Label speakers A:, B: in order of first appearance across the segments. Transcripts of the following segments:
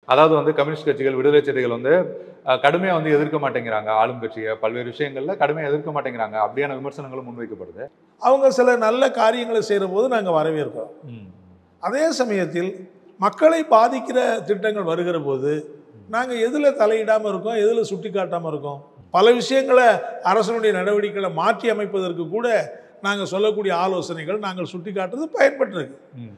A: அதாவது வந்து கம்யூனிஸ்ட் கட்சிகள் விடுதலை சிறுத்தைகள் வந்து அஹ், கடுமையா வந்து எதிர்க்க மாட்டேங்கிறாங்க ஆளும் கட்சியை பல்வேறு விஷயங்கள்ல கடுமையா எதிர்க்க மாட்டேங்கிறாங்க அப்படியான விமர்சனங்களும் முன்வைக்கப்படுது
B: அவங்க சில நல்ல காரியங்களை செய்கிற போது நாங்கள் வரவேற்கிறோம்
A: ம்.
B: அதே சமயத்தில் மக்களை பாதிக்கிற திட்டங்கள் வருகிற போது நாங்கள் எதில் தலையிடாமல் இருக்கோம் எதில் சுட்டி காட்டாமல் இருக்கோம் பல விஷயங்களை அரசனுடைய நடவடிக்கைகளை மாற்றி அமைப்பதற்கு கூட நாங்கள் சொல்லக்கூடிய ஆலோசனைகள் நாங்கள் சுட்டி காட்டுறது பயன்பட்டிருக்கு
A: ம்.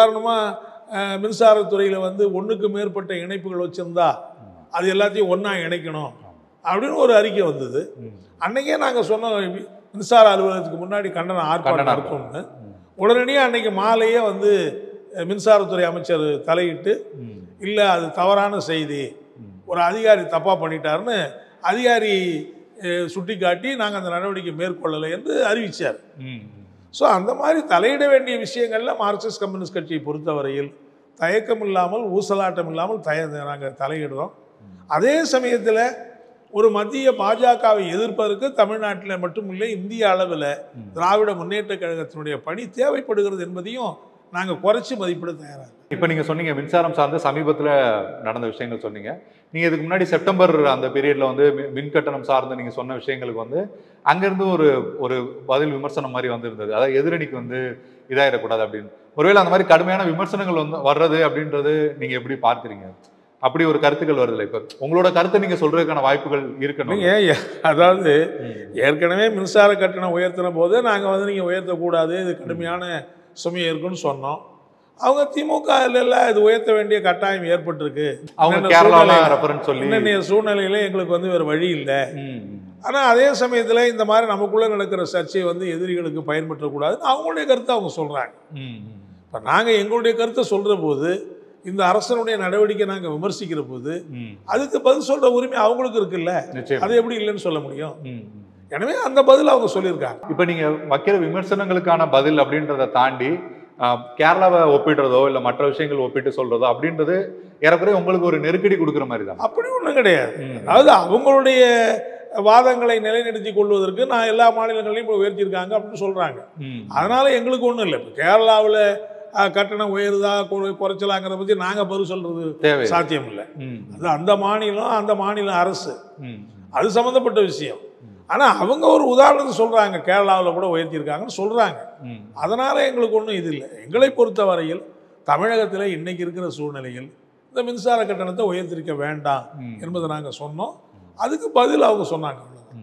B: உதாரணமாக மின்சாரத்துறையில் வந்து ஒன்றுக்கு மேற்பட்ட இணைப்புகள் வச்சுருந்தா அது எல்லாத்தையும் ஒன்றா இணைக்கணும் அப்படின்னு ஒரு அறிக்கை வந்தது
A: ம்.
B: அன்னைக்கே நாங்கள் சொன்னோம் மின்சார அலுவலகத்துக்கு முன்னாடி கண்டன ஆர்ப்பாட்டம்
A: கண்டன
B: நடத்தும்னு உடனடியாக அன்னைக்கு மாலையே வந்து அஹ், மின்சாரத்துறை அமைச்சர் தலையிட்டு
A: ம்.
B: இல்லை அது தவறான செய்தி
A: ம்.
B: ஒரு அதிகாரி தப்பாக பண்ணிட்டாருன்னு அதிகாரி அஹ், சுட்டி காட்டி நாங்கள் அந்த நடவடிக்கை மேற்கொள்ளலை என்று அறிவித்தார்
A: ம்.
B: ஸோ அந்த மாதிரி தலையிட வேண்டிய விஷயங்களில் மார்க்சிஸ்ட் கம்யூனிஸ்ட் கட்சியை பொறுத்தவரையில் தயக்கம் இல்லாமல் ஊசலாட்டம் இல்லாமல் தய நாங்கள் தலையிடுறோம் அதே சமயத்தில் ஒரு மத்திய பாஜகவை எதிர்ப்பதற்கு தமிழ்நாட்டில் மட்டுமில்லை இந்திய அளவில் திராவிட முன்னேற்ற கழகத்தினுடைய பணி தேவைப்படுகிறது என்பதையும் நாங்கள் குறைச்சி மதிப்பிட தயாராக
A: இப்போ நீங்க சொன்னீங்க மின்சாரம் சார்ந்த சமீபத்துல நடந்த விஷயங்கள் சொன்னீங்க நீங்க இதுக்கு முன்னாடி செப்டம்பர் அந்த பீரியட்ல வந்து மி- மின் கட்டணம் சார்ந்து நீங்க சொன்ன விஷயங்களுக்கு வந்து அங்கிருந்து ஒரு ஒரு பதில் விமர்சனம் மாதிரி வந்திருந்தது அதாவது எதிரணிக்கு வந்து இதாயிடக்கூடாது அப்படின்னு ஒருவேளை அந்த மாதிரி கடுமையான விமர்சனங்கள் வந்து வர்றது அப்படின்றது நீங்க எப்படி பார்க்குறீங்க அப்படி ஒரு கருத்துக்கள் வருதுல்ல இப்போ உங்களோட கருத்தை நீங்க சொல்றதுக்கான வாய்ப்புகள் இருக்கணும்
B: நீங்கள் அதாவது
A: ம்.
B: ஏற்கனவே மின்சார கட்டணம் உயர்த்தின போது நாங்கள் வந்து நீங்கள் உயர்த்தக்கூடாது இது கடுமையான சுமை இருக்குன்னு சொன்னோம் அவங்க திமுக இல்ல இது உயர்த்த வேண்டிய கட்டாயம் ஏற்பட்டிருக்கு
A: அவங்க
B: என்னென்ன
A: கேரளால
B: சூழ்நிலை-
A: ரெஃபரன்ஸ் சொல்லி
B: இன்னைய சூழ்நிலையில எங்களுக்கு வந்து வேறு வழி இல்லை
A: ம்,
B: ஆனால் அதே சமயத்தில் இந்த மாதிரி நமக்குள்ளே நடக்கிற சர்ச்சை வந்து எதிரிகளுக்கு பயன்படுத்தக்கூடாதுன்னு அவங்களுடைய கருத்தை அவங்க சொல்கிறாங்க
A: ம், ம்,
B: இப்போ நாங்கள் எங்களுடைய கருத்தை சொல்கிற போது இந்த அரசனுடைய நடவடிக்கை நாங்கள் விமர்சிக்கிற போது
A: ம்.
B: அதுக்கு பதில் சொல்கிற உரிமை அவங்களுக்கு இருக்குல்ல
A: நிச்சயம்
B: அது எப்படி இல்லைன்னு சொல்ல முடியும்
A: ம், ம்.
B: எனவே அந்த பதில் அவங்க சொல்லியிருக்காங்க
A: இப்போ நீங்க வைக்கிற விமர்சனங்களுக்கான பதில் அப்படின்றத தாண்டி ஆஹ், கேரளாவை ஒப்பிடுறதோ இல்ல மற்ற விஷயங்கள் ஒப்பிட்டு சொல்றதோ அப்படின்றது ஏறக்குறைய உங்களுக்கு ஒரு நெருக்கடி கொடுக்குற மாதிரி தான்
B: அப்படி ஒன்றும் கிடையாது அதாவது அவங்களுடைய வாதங்களை நிலைநிறுத்தி கொள்வதற்கு நான் எல்லா மாநிலங்களையும் இப்போ உயர்த்தியிருக்காங்க அப்படின்னு சொல்கிறாங்க அதனால எங்களுக்கு ஒன்றும் இல்லை இப்போ கேரளாவில் கட்டணம் உயருதா கு- குறைச்சலாங்கிறத பற்றி நாங்கள் பதில் சொல்கிறது
A: தேவை
B: சாத்தியம் இல்லை
A: ம்,
B: அது அந்த மாநிலம் அந்த மாநில அரசு
A: ம்,
B: அது சம்மந்தப்பட்ட விஷயம் ஆனால் அவங்க ஒரு உதாரணத்தை சொல்கிறாங்க கேரளாவில் கூட உயர்த்தியிருக்காங்கன்னு சொல்கிறாங்க
A: ம்,
B: அதனால் எங்களுக்கு ஒன்றும் இது இல்லை எங்களை பொறுத்தவரையில் தமிழகத்தில் இன்னைக்கு இருக்கிற சூழ்நிலையில் இந்த மின்சார கட்டணத்தை உயர்த்திருக்க வேண்டாம்
A: ம்.
B: என்பதை நாங்கள் சொன்னோம் அதுக்கு பதில் அவங்க சொன்னாங்க அவ்வளவுதான்.